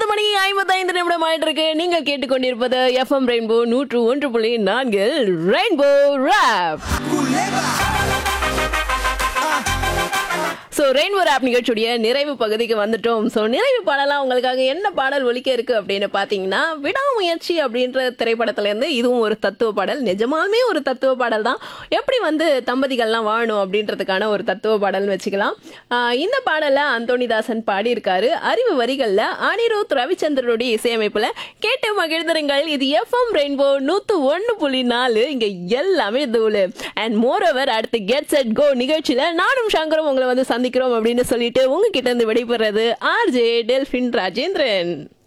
மணி ஐம்பத்தைந்து நிமிடம் ஆயிட்டு இருக்கு நீங்கள் கேட்டுக்கொண்டிருப்பது எஃப்எம் ரெயின்போ நூற்று ஒன்று புள்ளி நான்கு rainbow rap so rainbow rap நிகழ்ச்சியுடைய நிறைவு பகுதிக்கு வந்துட்டோம் ஸோ நிறைவு பாடலாம் உங்களுக்காக என்ன பாடல் ஒலிக்க இருக்கு அப்படின்னு பார்த்தீங்கன்னா விடாமுயற்சி அப்படின்ற திரைப்படத்துலேருந்து இதுவும் ஒரு தத்துவ பாடல் நிஜமாலுமே ஒரு தத்துவ பாடல் தான் எப்படி வந்து தம்பதிகள்லாம் வாழணும் அப்படின்றதுக்கான ஒரு தத்துவ பாடல்னு வச்சுக்கலாம் ஆஹ் இந்த பாடலை அந்தோணிதாசன் பாடியிருக்காரு அறிவு வரிகளில் அனிருத் ரவிச்சந்திரனுடைய இசையமைப்பில் கேட்டு மகிழ்ந்துருங்கள் இது எஃப்எம் ரெயின்போ நூற்று ஒன்று புள்ளி நாலு இங்கே எல்லாமே தூளு அண்ட் மோர் ஓவர் அடுத்து கெட் செட் கோ நிகழ்ச்சியில் நானும் சங்கரும் உங்களை வந்து சந்திக்கிறோம் அப்படின்னு சொல்லிட்டு உங்ககிட்ட இருந்து விடைபெறது ஆர்ஜே டெல்ஃபின் ராஜேந்திரன்